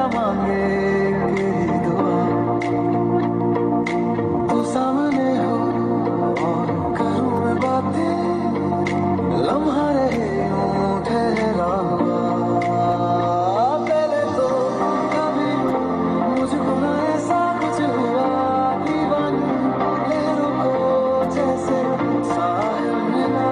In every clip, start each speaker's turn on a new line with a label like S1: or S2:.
S1: खुदा मांगे तेरी दुआ तू सामने हो और करूं मैं बातें लम्हा रहे यूं ठहरा हुआ पहले तो कभी मुझको ना ऐसा कुछ हुआ दीवानी लहरों को जैसे साहिल मिला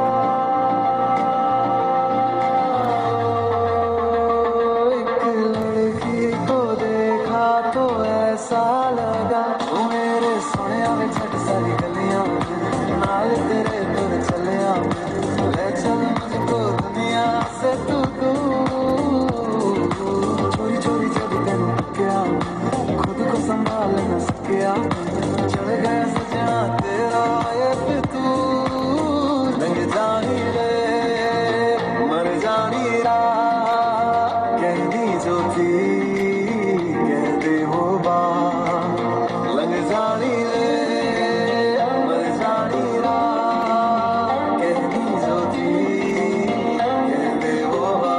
S1: एक लड़की को देखा तो ऐसा लगा वो मेरे सोने में छट सारी गलियां नाल तेरे तुर चलिया ले चल मुझको दुनिया से तू दूर चोरी चोरी जब तेन क्या खुद को संभाल न सकिया चढ़ गया सजा तेरा ये फितूर लग जानी रे मर जानी रा कहनी जो थी कहते हो बा लग जानी रे मर जानी रा कहनी जो थी कहते हो बा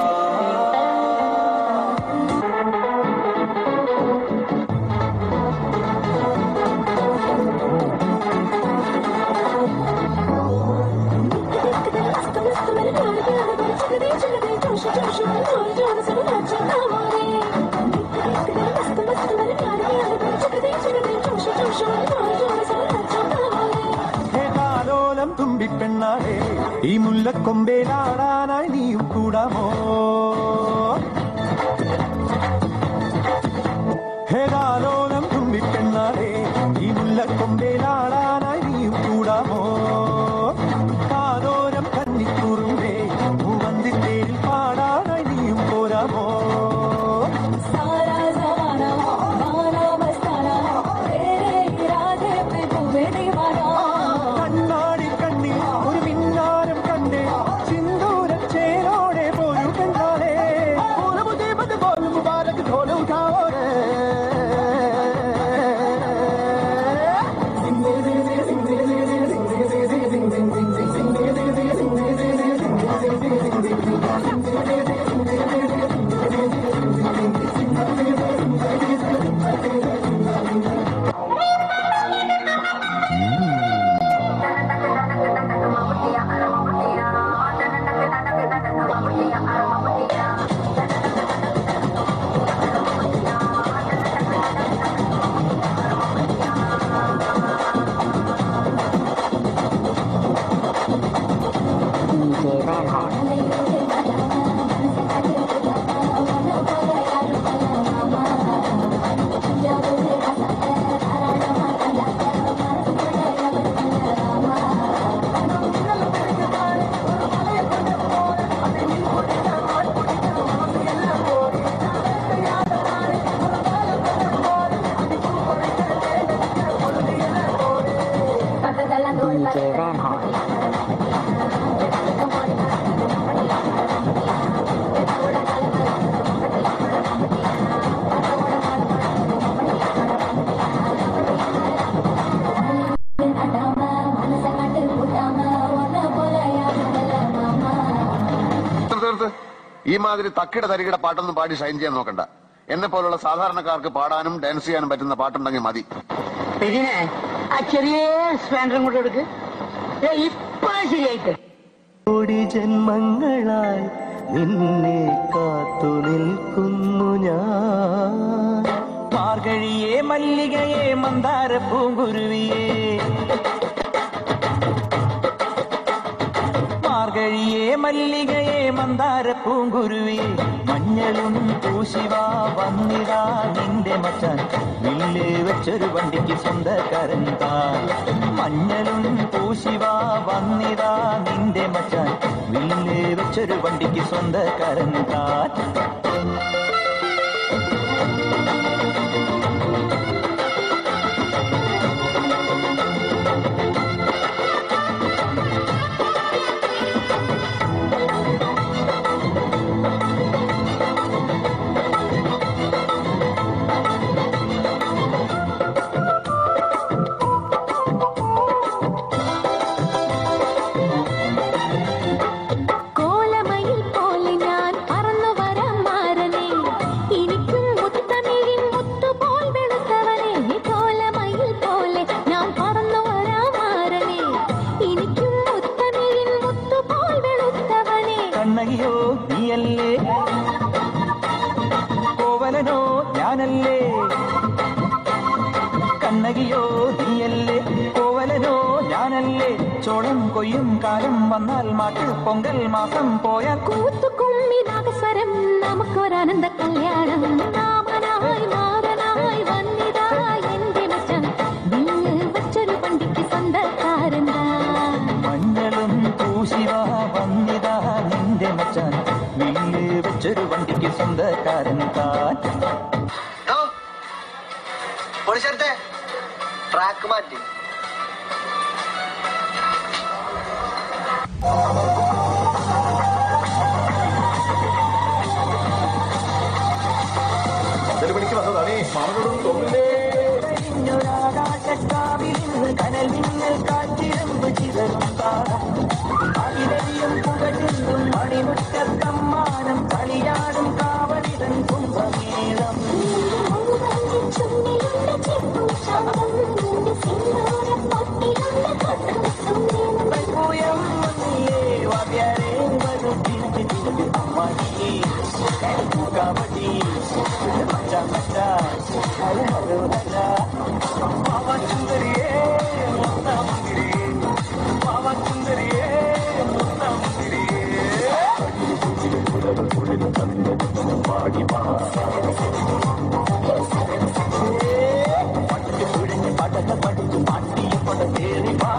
S2: ഹേതാലോലം തുമ്പിപ്പെണ്ണാളെ ഈ മുല്ലക്കൊമ്പേലാടാനായി നീയും കൂടാമോ ഹേതാലോലം തുമ്പിപ്പെണ്ണാളെ ഈ മുല്ലക്കൊമ്പേലാടാനായി നീയും കൂടാമോ കാതോരം കന്നിക്കൂറുമ്പേ മൂവന്തിത്തേരിൽ പാടാനായി നീയും പോരാമോ
S3: सारा जमाना गाना बस्ताना तेरे इरादे पे तुम्हें दीवाना
S2: കണ്ണാടി കണ്ണിൽ ഒരു മിന്നാരം കണ്ടേ സിന്ദൂര ചേരോടെ പോരു പെണ്ണാളെ മുജീബത് ബോൽ മുബാരക് ധോല ഉഠാവോ രേ
S4: തീർത്ത് തീർത്ത് ഈ മാതിരി തക്കിട തരികിട പാട്ടൊന്നും പാടി ഷൈൻ ചെയ്യാൻ നോക്കണ്ട എന്നെ പോലുള്ള സാധാരണക്കാർക്ക് പാടാനും ഡാൻസ് ചെയ്യാനും പറ്റുന്ന പാട്ടുണ്ടെങ്കിൽ മതി
S5: ഇതിനെ ആ ചെറിയ സ്പാൻഡറും കൂടെ എടുക്ക് ദേ ഇപ്പൊ ശരിയായിട്ട്
S1: കോടി ജന്മങ്ങളായി നിന്നെ കാത്തു നിൽക്കുന്നു ഞാൻ
S2: മാർഗഴിയെ മല്ലികയെ മന്ദാര പൂങ്കുരുവിയെ മാർഗഴിയെ മല്ലികയെ മന്ദാര പൂങ്കുരുവിയെ മഞ്ഞളും പൂശിവാ വന്നിടാ നിന്റെ മച്ചാൻ വില്ല് വെച്ചൊരു വണ്ടിക്ക് സ്വന്തക്കാരൻ താൻ മഞ്ഞളും പൂശിവാ വന്നിടാ നിന്റെ മച്ചാൻ വില്ല് വെച്ചൊരു വണ്ടിക്ക് സ്വന്തക്കാരൻ താൻ
S3: കോലമയിൽ പോലെ ഞാൻ പറന്നു വരാം
S2: കോവലനോ ഞാനല്ലേ കണ്ണകിയോ നീയല്ലേ കോവലനോ ഞാനല്ലേ ചോളം കൊയ്യും കാലം വന്നാൽ മാട്ട് പൊങ്കൽ മാസം പോയാൽ
S3: കൂത്തുകുമ്മി നാഗസ്വരം നമുക്കൊരാനന്ദ കല്യാണം നാമനായി മാറനായി വന്നിതാ എന്റെ മച്ചൻ വില്ല് വച്ചൊരു വണ്ടിക്ക് സ്വന്തക്കാരന്താ
S2: മഞ്ഞളും പൂശിവാ വന്നിതാ നിന്റെ മച്ചാൻ വില്ല് വെച്ചൊരു വണ്ടിക്ക് സ്വന്തക്കാരൻ താൻ
S6: പൊളിച്ചെടുത്തെ ട്രാക്ക് മാറ്റി
S4: പന്ത്രണ്ട് മണിക്ക് വന്നതാണ് മാമനോട് തോന്നില്ലേ
S2: കനൽ മിന്നൽ കാറ്റിരമ്പ് ചിതറും താളം അവിടെയും പുകചെന്തും മണിമുറ്റത്തമ്മാനം കളിയാടും കാവലിതൻ കുംഭമേളം
S3: ചുണ്ടിലുണ്ട് ചിപ്പും ശാന്തം നിന്റെ സിന്ദൂരം പൊട്ടിലുണ്ട് കട്ടും സുന്ദരം
S2: പൂയം മണിയേ വാദ്യാരേ വരും തിരിച്ച് തിരിച്ച് അമ്മാടിയേ കബഡി മച്ച മച്ച ഹര ഹര ഹര മാമ സുന്ദരിയേ മുത്തമുന്തിരിയേ മാമ സുന്ദരിയേ മുത്തമുന്തിരിയേ പട്ട് തുഴഞ്ഞ് പടക പഠിച്ച് പാട്ടിയെ പട കേറി വാ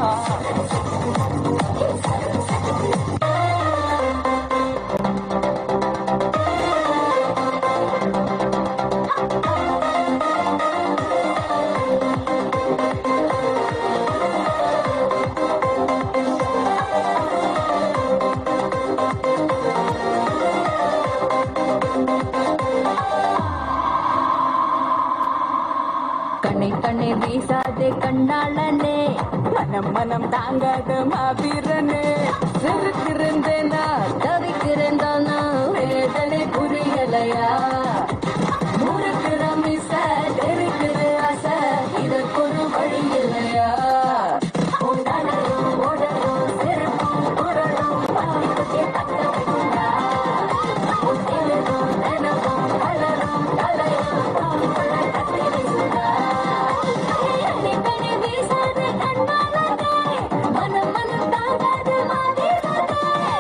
S3: கண்ணை கண்ணை வீசாதே கண்ணாளனே மனம் மனம் தாங்காத மாவீரனே சிரித்திருந்தேனா தவிக்கிறேந்தானா வேதனை புரியலையா முறுக்கிற மிச தெரிக்கிற ஆசை இதற்கொரு வழி இல்லையா ஓடணும் ஓடணும் சிறப்பும் குரலும் பாடிக்கொண்டே தக்க வைக்குண்டா உத்திரவும் நினவும் கலரும் கலையும் பாம்புள்ள கட்டி வீசுண்டா கண்ணை கண்ணை வீசாதே கண்ணாளனே மனம் மனம் தாங்காது மாவீரனே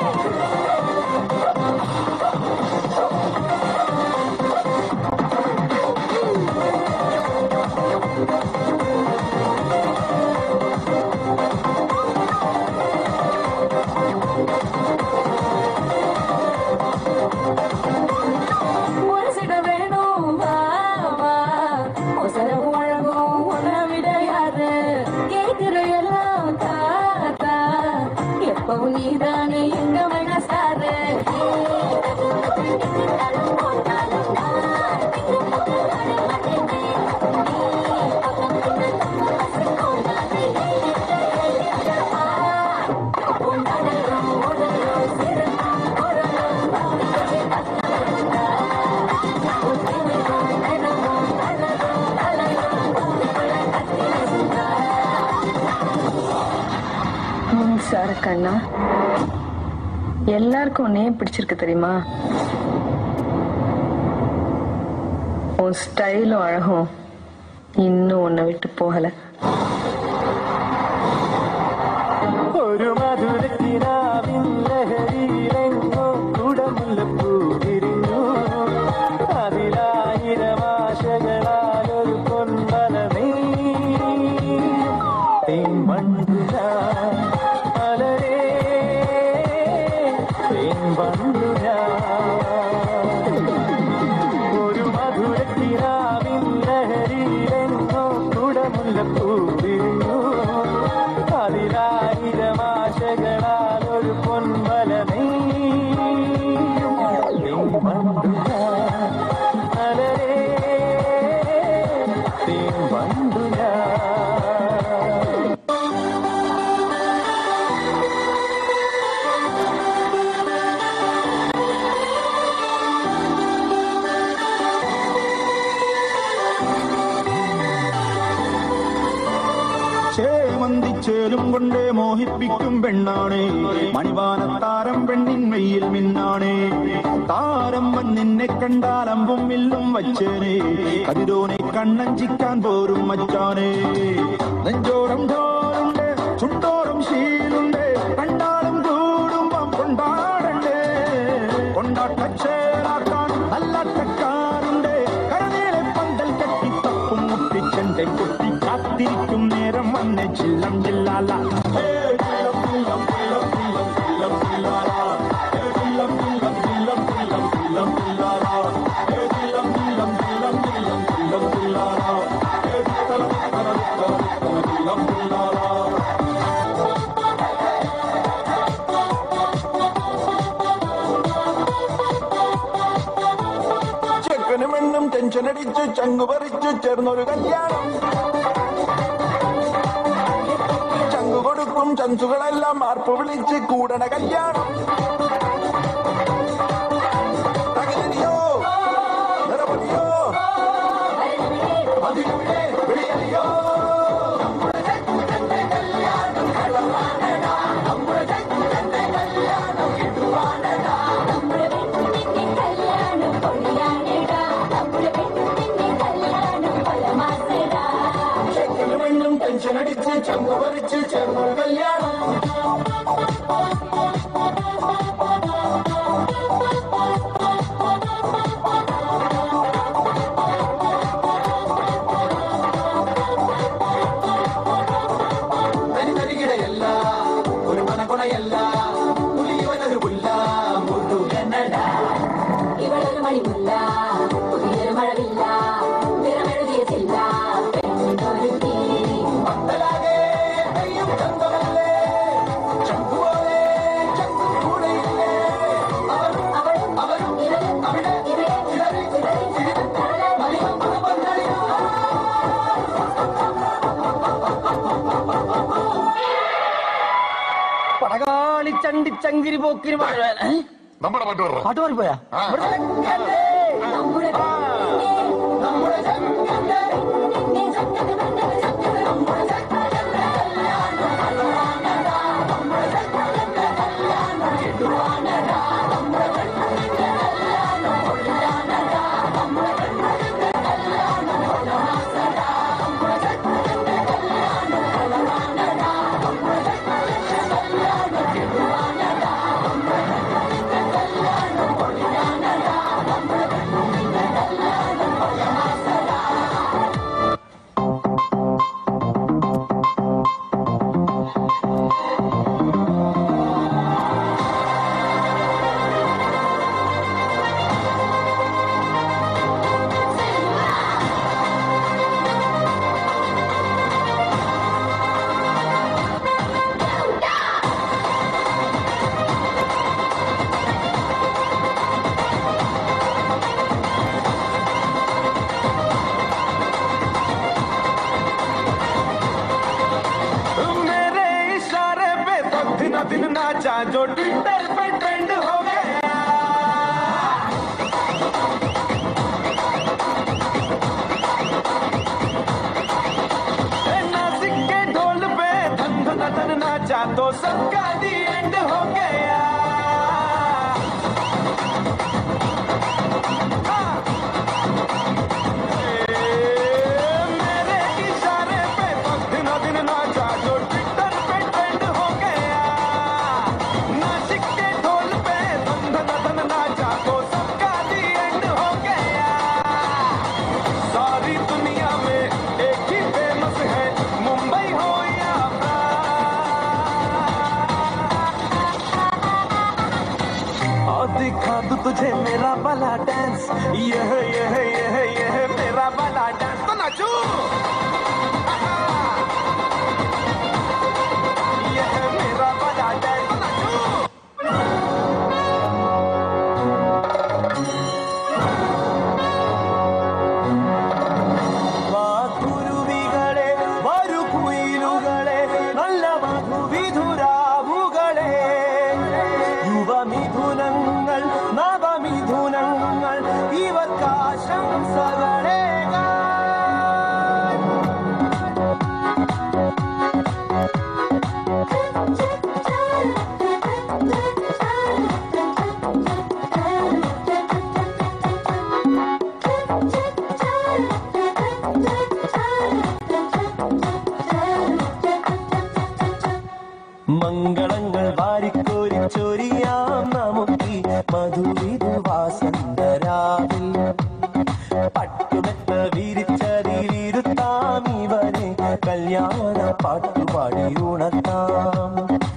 S3: முரசிட வேணும் வா வா ஒசரம் அழகும் உன்னை விட யாரு கேட்கிற எல்லாம் தாத்தா எப்பவும் நீதானே எங்க மனசாரு
S7: சரக்கண்ணா எல்லாருக்கும் உன்னையே பிடிச்சிருக்கு தெரியுமா உன் ஸ்டைலும் அழகும் இன்னும் உன்னை விட்டு போகல
S2: ഒരു മധുരക്കിനാവിൻ ലഹരിയിലെങ്ങോ കുടമുല്ലപ്പൂ വിരിഞ്ഞു അതിലായിരം ആശകളാൽ ഒരു പൊൻവല തേൻവണ്ടുല മലരേ തേൻവണ്ടുല ഒരു മധുരക്കിനാവിൻ ലഹരിയിലെങ്ങോ കുടമുല്ലപ്പൂ വിരിഞ്ഞു മണിച്ചേലും കൊണ്ടേ മോഹിപ്പിക്കും പെണ്ണാണേ മണിവാനത്താരം പെണ്ണിൻ മെയ്യിൽ മിന്നാണേ താരം നിന്നെ കണ്ടാൽ അമ്പും വില്ലും വച്ചേനെ കതിരോനെ കണ്ണഞ്ചിക്കാൻ പോരും മച്ചാനെ നെഞ്ചോരം ഢോലുണ്ട് ചുണ്ടോറും ശീലുണ്ട് കണ്ടാലും കൂടുമ്പം കൊണ്ടാടണ്ടേ കൊണ്ടാട്ടച്ചേരാക്കാൻ നല്ല തക്കാറുണ്ട് കരനീളെ പന്തൽ കെട്ടി തപ്പും മുട്ടിച്ചെന്റെ കുട്ടി കാത്തിരിക്കും നേരം വന്നെ ചില്ലം ജില്ലാല ഹേ, ചില്ലം, ചില്ലം, ചില്ലം, ചില്ലം, ചില്ലം, ചില്ലാല. ഹേ, ചില്ലം, ചില്ലം, ചില്ലം, ചില്ലം, ചില്ലം, ചില്ലാല. ഹേ, ചില്ലം, ചില്ലം, ചില്ലം, ചില്ലം, ചില്ലം, ചില്ലാല. ഹേ, ചിത്തല, ചിത്തല, ചിത്തല, ചിത്തല, ചില്ലം, ചില്ലാല. ചെക്കനും പെണ്ണും ടെൻഷൻ അടിച്ചു ചങ്കു പറിച്ചു ചേർന്നൊരു കല്യാണം ചങ്കു കൊടുക്കും ചൻസുകളെല്ലാം മാർപ്പ് വിളിച്ച് കൂടണ കല്യാണം തകരടിയോ നിറപൊടിയോ അതിലൂടെ വിളിയറിയോ
S3: നമ്മുടെ പെണ്ണിന്റെ കല്യാണം പൊളിയാണെടാ നമ്മുടെ പെണ്ണിന്റെ കല്യാണം പലമാസടാ
S2: ചെക്കനും പെണ്ണും ടെൻഷൻ അടിച്ച് ചങ്കു പറിച്ച് ചേർന്നൊരു കല്യാണം തരിതരികിടയല്ല ഒരു മനകുണയല്ല പുലിയവനൊരു പുല്ല മുട്ടുകന്നട
S3: ഇവളൊരു മണിമുല്ല പുതിയൊരു മഴവില്ല നിറമെഴുതിയ ചില്ല പെണ്ണൊരുത്തി
S2: പന്തലാകെ പെയ്യും ചന്തമല്ലേ ചങ്കുപോലെ ചങ്കു കൂടെയില്ലേ അവരും
S3: അവളും
S2: അവരും
S3: ഇവരും
S2: അവിടെ
S3: ഇവിടെ
S2: ചിലരിൽ
S3: ചിതറി
S2: ചിരിതം മലിനം പന്തളിയോ
S5: പടകാളി ചണ്ടി ചങ്കിരി പോക്കിരി മഴ ഏ?
S4: നമ്മുടെ പാട്ട് പറ
S5: പാട്ട് മാറിപ്പോയാ
S4: ആ.
S3: നമ്മുടെ
S2: നമ്മുടെ ചങ്കന്റെ
S3: പെണ്ണിന്റെ ചക്കര പെണ്ണുകൾ ചക്കര നമ്മുടെ ചക്കരന്റെ കല്യാണം പലമാസടാ നമ്മുടെ ചക്കരന്റെ കല്യാണം കിട്ടുവാനടാ നമ്മുടെ പെണ്ണിന്റെ കല്യാണം പൊളിയാനടാ നമ്മുടെ പെണ്ണിന്റെ കല്യാണം പലമാസടാ നമ്മുടെ ചക്കരന്റെ കല്യാണം പലമാനടാ നമ്മുടെ ചക്കരന്റെ കല്യാണം കിട്ടുവാനടാ നമ്മുടെ പെണ്ണിന്റെ കല്യാണം പൊളിയാനടാ നമ്മുടെ പെണ്ണിന്റെ കല്യാണം പലമാസടാ
S2: मेरे इशारे पे तो दिन दिन नाचा जो ट्विटर पे ट्रेंड हो गया ए, नासिक के ढोल पे धन धन धन नाचा तो सबका दी एंड हो गया हाँ। मेरे इशारे पे तो दिन दिन नाचा जो ट्विटर पे ट्रेंड हो गया नासिक के ढोल पे धन धन धन नाचा तो सबका दी एंड हो गया सारी दुनिया में एक ही फेमस है मुंबई हो या और दिखा दू तुझे मेरा वाला डांस यह यह यह यह मेरा वाला डांस तो नाचू यह मेरा वाला डांस तो नाचू വാക്കുരുവികളെ വരു കുയിലുകളെ നല്ല മധുവിധുരാവുകളെ യുവമിഥുനങ്ങൾ നവമിഥുനങ്ങൾ ഇവർക്കാശംസകളെ
S1: രാവിൽ പട്ടുമെത്ത വിരിച്ചതിലിരുത്താം ഇവനെ കല്യാണ പാട്ടുപാടി ഉണർത്താം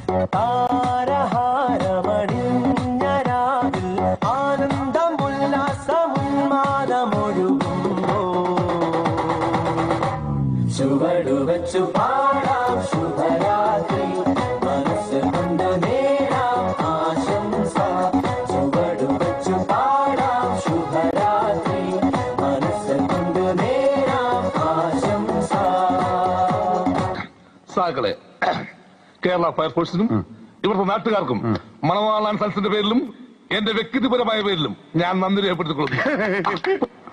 S1: താരഹാരമണിഞ്ഞ രാവിൽ ആനന്ദം ഉല്ലാസമുന്മാദമൊഴുകുമ്പോ ചുവടുവച്ചു പാടാം ശുഭരാത്രി മനസ്സ് കൊണ്ട് നേരാം ആശംസ ചുവടുവച്ചു പാടാം ശുഭരാത്രി മനസ്സ് കൊണ്ട് നേരാം ആശംസ
S8: സാക്കളെ കേരള ഫയർഫോഴ്സിനും ഇവിടുത്തെ നാട്ടുകാർക്കും മണവാളാൻ സൽസിന്റെ പേരിലും എന്റെ വ്യക്തിപരമായ പേരിലും ഞാൻ നന്ദി രേഖപ്പെടുത്തിക്കൊള്ളുന്നു